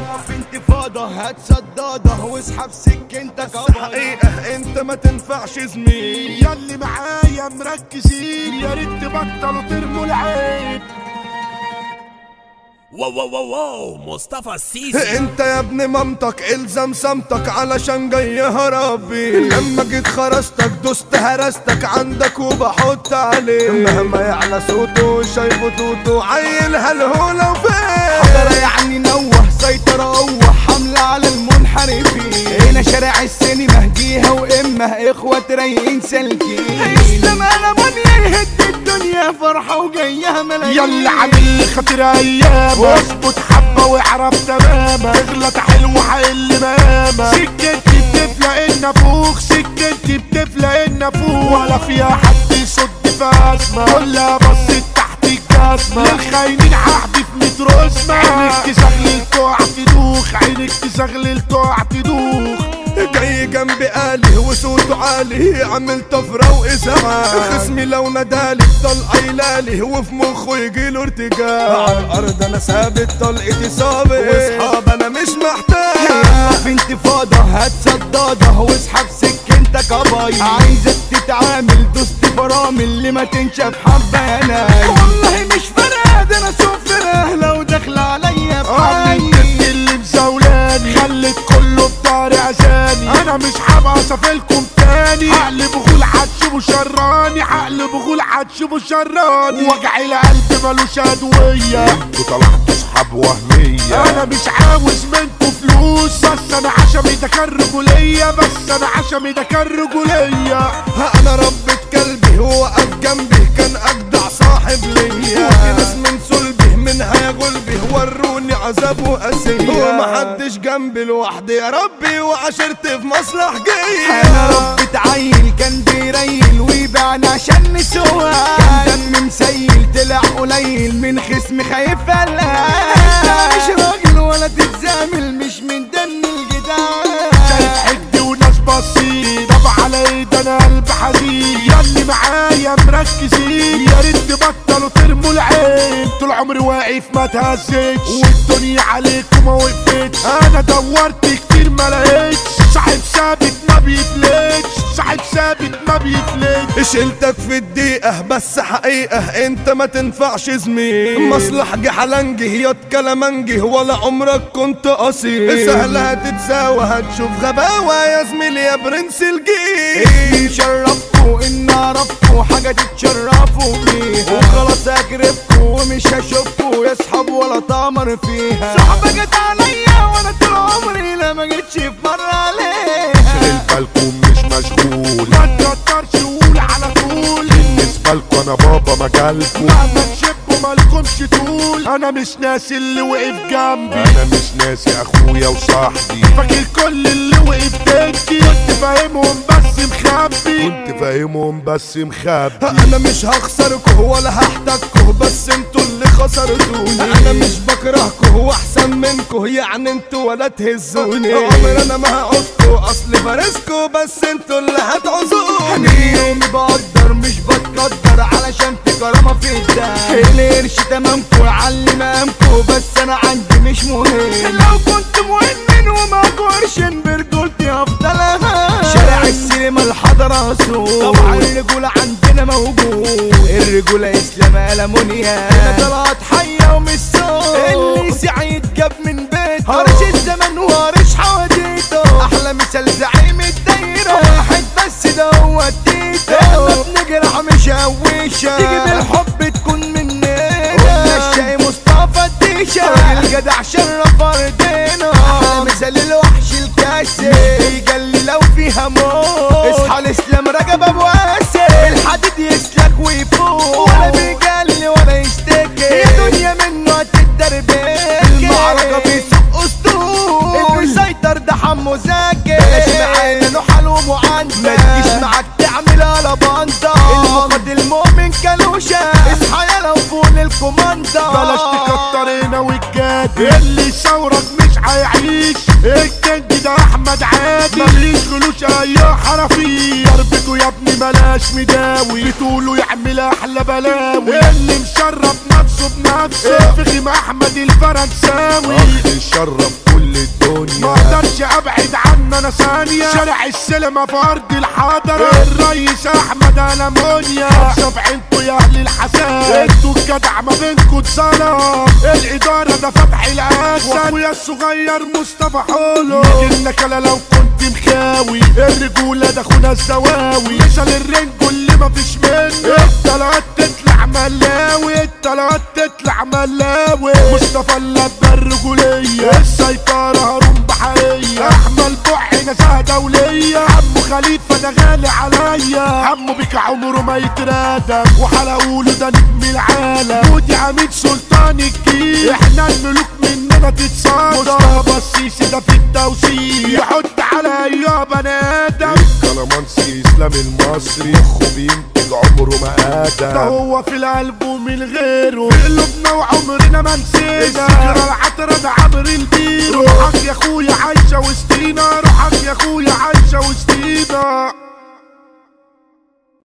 في انتفاضة هات صدادة واسحب سكينتك بس حقيقة انت ما تنفعش زميل ياللي معايا مركزين يا ريت تبطلوا ترموا العيب واو واو واو واو مصطفى السيسي انت يا ابن مامتك الزم صمتك علشان جاي هربي لما جيت خرستك دوست هرستك عندك وبحط عليه مهما يعلى صوته شايفه توتو عيل هالهولة وفين حضرة يعني نوه سيطرة قوة حملة على المنحرفين هنا شارع السينما جيها وإمه إخوة رايقين سالكين اسلام ألمونيا يهد الدنيا فرحة وجايها ملايين يلا عامل لي خاطر ايام واظبط حبه واعرف تماما اغلط حلو حل ماما سكتي بتفلق النافوخ سكتي بتفلق النافوخ ولا فيها حد يصد في ازمه كلها بصت تحت الجزمه للخاينين هحدف ميت رسمه عينك تزغلل تقع تدوخ عينك تزغلل تقع تدوخ جاي جنبي آلي وصوته عالي عامل طفرة وإزعاج خصمي لو نادالي طلقة يلالي وفي مخه يجيله ارتجاع على الأرض أنا ثابت طلقتي صابت وأصحاب أنا مش محتاج في انتفاضة هات صدادة واسحب سكينتك اباي عايزك تتعامل دوست فرامل اللي ما تنشف حبة يا ناي والله مش فارقة ده انا سفرة لو داخلة عليا عمي بحي اللي مزولاني خلت كله في داري عشاني انا مش هبقى سافلكم تاني عقل بغول هتشوفوا شراني عقل بغول هتشوفوا شراني وجع القلب ملوش ادويه انتوا طلعتوا صحاب وهميه انا مش عاوز منكم فلوس بس انا عشمي ده كان رجوليه بس انا عشمي ده كان رجوليه ها أنا ربة كلبي ووقف جنبي كان أجدع صاحب ليا وفي ناس من صلبي منها يا غلبي وروني عذاب وقاسية ومحدش جنبي لوحدي يا ربي وعشرتي في مصلح جاية انا ربة عيل كان بيريل ويبيعني عشان نسوها كان دم مسيل طلع قليل من خصم خايف قلقان مش راجل ولا تتزامل مش من دم الجدعان شايف حد وناس باصين طب على ايه ده انا قلب حزين ياللي معايا مركزين يا ريت تبطلوا ترموا العين طول عمري واقف ما تهزتش والدنيا عليكم ما وقفتش انا دورت كتير ما لقيتش صاحب ثابت ما بيفلتش صاحب ثابت ما بيفلتش شلتك في الدقيقة بس حقيقة انت ما تنفعش زميل مصلح جحلنجي يا كلامنجي ولا عمرك كنت اصيل سهلة هتتساوى هتشوف غباوة يا زميلي يا برنس الجيل شرفكوا ان عرفكوا حاجة تتشرفوا بيها وخلاص اجربكوا ومش هشوفكوا يا اصحاب ولا تمر فيها صحبة جت عليا وانا طول عمري لا ما جتش في مرة عليها شغل بالكم مش مشغول ما تكترش وقول على طول بالنسبة لكم انا بابا مجالكم مهما تشبوا مالكمش طول انا مش ناسي اللي وقف جنبي انا مش ناسي اخويا وصاحبي فاكر كل اللي وقف ضدي كنت فاهمهم بس مخبي كنت فاهمهم بس مخبي انا مش هخسركوا ولا هحتاجكوا بس انتوا اللي خسرتوني انا مش بكرهكوا واحسن منكوا يعني انتوا ولا تهزوني عمر انا ما هعوزكوا اصل فارسكوا بس انتوا اللي هتعوزوني يومي بقدر مش بتقدر علشان في كرامة في الدم القرش تمامكو يعلي مقامكو بس انا عندي مش مهم لو كنت مهم وما قرش برجولتي افضلها شارع السينما الحضرة سوق طبعا الرجولة عندنا موجود الرجولة اسلام ألمونيا انا طلعت حية ومش سوق اللي سعيد جاب من بيته هرش الزمن وهرش حواديته احلى مثال زعيم الدايرة واحد بس ده هو التيتو احنا بنجرح مش هويشة تيجي بالحب تكون مننا قلنا الشاي مصطفى الديشة راجل جدع شرف ارضنا احلى مثال الوحش الكاسي يجلي لو فيها موت اصحى الاسلام رجب ابو قاسم الحديد يسلك ويفوق ولا بيجلي ولا يشتكي يا دنيا منه هتتدربك المعركة بيسوق اسطول اللي بيسيطر ده حمو زكي بلاش معانا له حلو ومعندة ما تجيش معاك تعمل على باندا المقد المؤمن كالوشة اصحى يا لو فوق الكوماندا بلاش تكتر هنا والجاد اللي يصورك مش هيعيش الكنج ده احمد عادي مليش غلوش اي حرفي ضربته يا ابني ملاش مداوي بتقولوا يعمل احلى بلاوي اللي مشرف نفسه بنفسه فخم احمد الفرنساوي الشرف كل سنة ثانية شارع السينما في أرض الحضرة الريس أحمد ألمونيا شوف عينكوا يا أهل الحسن انتوا الجدع ما بينكوا اتظلم الإدارة ده فتحي الأسد وأخويا الصغير مصطفى حولو منك أنا لو كنت مخاوي الرجولة ده أخونا الزواوي مثل الرنجو اللي مفيش منه الطلعات تطلع ملاوي الطلعات تطلع ملاوي مصطفى اللبة الرجولية السيطرة هارون بحرية أحمد بوحي نزاهة دولية عمو خليفة ده غالي عليا عمو بيك عمره ما يترادم وحلقوله ده نجم العالم ودي عميد سلطان الجيل احنا الملوك مننا تتصادم مصطفى السيسي ده في التوصيل يحط على ايها بني ادم كلامانسي اسلام المصري مخه بينتج عمره ما ده ادم هو في القلب ومن غيره في قلوبنا وعمرنا ما نسينا الذكرى العطرة ده عبر البير روحك يا اخويا عايشة وسطينا روحك يا اخويا عايشة وسطينا